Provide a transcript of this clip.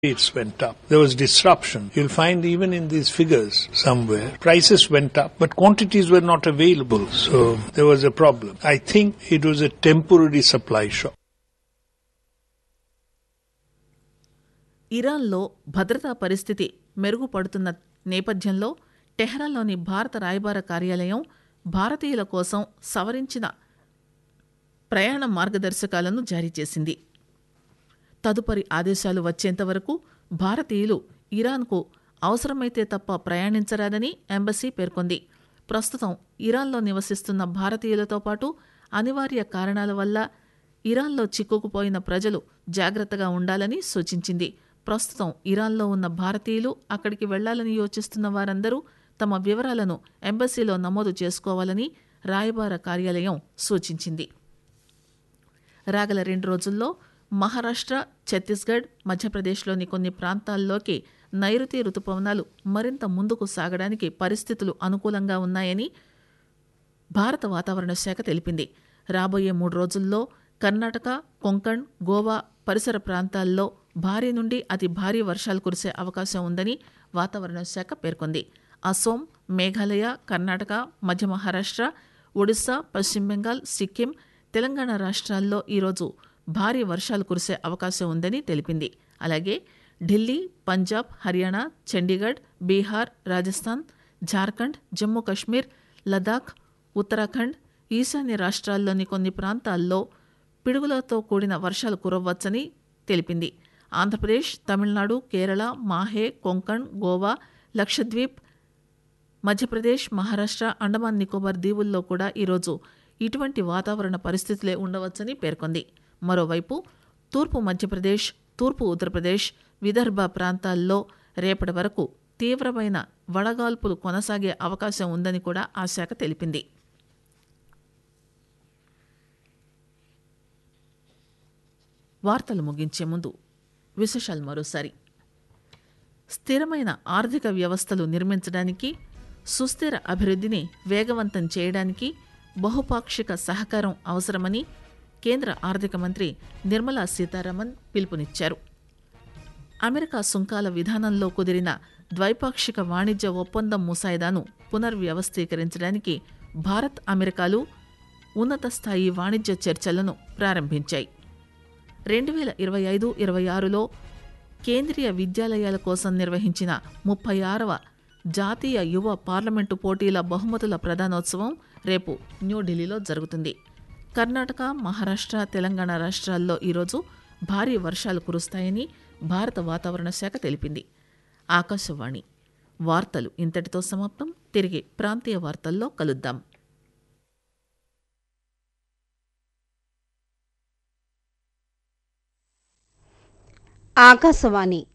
Rates went up. There was disruption. You'll find even in these figures somewhere, prices went up, but quantities were not available. So there was a problem. I think it was a temporary supply shock. ఇరాన్లో భద్రతా పరిస్థితి మెరుగుపడుతున్న నేపథ్యంలో టెహ్రాన్లోని భారత రాయబార కార్యాలయం భారతీయుల కోసం సవరించిన ప్రయాణ మార్గదర్శకాలను జారీ చేసింది తదుపరి ఆదేశాలు వచ్చేంత వరకు భారతీయులు ఇరాన్కు అవసరమైతే తప్ప ప్రయాణించరాదని ఎంబసీ పేర్కొంది ప్రస్తుతం ఇరాన్లో నివసిస్తున్న భారతీయులతో పాటు అనివార్య కారణాల వల్ల ఇరాన్లో చిక్కుకుపోయిన ప్రజలు జాగ్రత్తగా ఉండాలని సూచించింది ప్రస్తుతం ఇరాన్లో ఉన్న భారతీయులు అక్కడికి వెళ్లాలని యోచిస్తున్న వారందరూ తమ వివరాలను ఎంబసీలో నమోదు చేసుకోవాలని రాయబార కార్యాలయం సూచించింది రాగల రెండు రోజుల్లో మహారాష్ట్ర ఛత్తీస్గఢ్ మధ్యప్రదేశ్లోని కొన్ని ప్రాంతాల్లోకి నైరుతి రుతుపవనాలు మరింత ముందుకు సాగడానికి పరిస్థితులు అనుకూలంగా ఉన్నాయని భారత వాతావరణ శాఖ తెలిపింది రాబోయే మూడు రోజుల్లో కర్ణాటక కొంకణ్ గోవా పరిసర ప్రాంతాల్లో భారీ నుండి అతి భారీ వర్షాలు కురిసే అవకాశం ఉందని వాతావరణ శాఖ పేర్కొంది అసోం మేఘాలయ కర్ణాటక మధ్య మహారాష్ట్ర ఒడిశా పశ్చిమ బెంగాల్ సిక్కిం తెలంగాణ రాష్ట్రాల్లో ఈరోజు భారీ వర్షాలు కురిసే అవకాశం ఉందని తెలిపింది అలాగే ఢిల్లీ పంజాబ్ హర్యానా చండీగఢ్ బీహార్ రాజస్థాన్ జార్ఖండ్ జమ్మూ కశ్మీర్ లదాఖ్ ఉత్తరాఖండ్ ఈశాన్య రాష్ట్రాల్లోని కొన్ని ప్రాంతాల్లో పిడుగులతో కూడిన వర్షాలు కురవ్వచ్చని తెలిపింది ఆంధ్రప్రదేశ్ తమిళనాడు కేరళ మాహే కొంకణ్ గోవా లక్షద్వీప్ మధ్యప్రదేశ్ మహారాష్ట్ర అండమాన్ నికోబార్ దీవుల్లో కూడా ఈరోజు ఇటువంటి వాతావరణ పరిస్థితులే ఉండవచ్చని పేర్కొంది మరోవైపు తూర్పు మధ్యప్రదేశ్ తూర్పు ఉత్తరప్రదేశ్ విదర్భ ప్రాంతాల్లో రేపటి వరకు తీవ్రమైన వడగాల్పులు కొనసాగే అవకాశం ఉందని కూడా ఆ శాఖ తెలిపింది వార్తలు ముగించే ముందు విశేషాలు మరోసారి స్థిరమైన ఆర్థిక వ్యవస్థలు నిర్మించడానికి సుస్థిర అభివృద్ధిని వేగవంతం చేయడానికి బహుపాక్షిక సహకారం అవసరమని కేంద్ర ఆర్థిక మంత్రి నిర్మలా సీతారామన్ పిలుపునిచ్చారు అమెరికా సుంకాల విధానంలో కుదిరిన ద్వైపాక్షిక వాణిజ్య ఒప్పందం ముసాయిదాను పునర్వ్యవస్థీకరించడానికి భారత్ అమెరికాలు ఉన్నత స్థాయి వాణిజ్య చర్చలను ప్రారంభించాయి రెండు వేల ఇరవై ఐదు ఇరవై ఆరులో కేంద్రీయ విద్యాలయాల కోసం నిర్వహించిన ముప్పై ఆరవ జాతీయ యువ పార్లమెంటు పోటీల బహుమతుల ప్రధానోత్సవం రేపు న్యూఢిల్లీలో జరుగుతుంది కర్ణాటక మహారాష్ట్ర తెలంగాణ రాష్ట్రాల్లో ఈరోజు భారీ వర్షాలు కురుస్తాయని భారత వాతావరణ శాఖ తెలిపింది ఆకాశవాణి వార్తలు ఇంతటితో సమాప్తం తిరిగి ప్రాంతీయ వార్తల్లో కలుద్దాం ఆకాశవాణి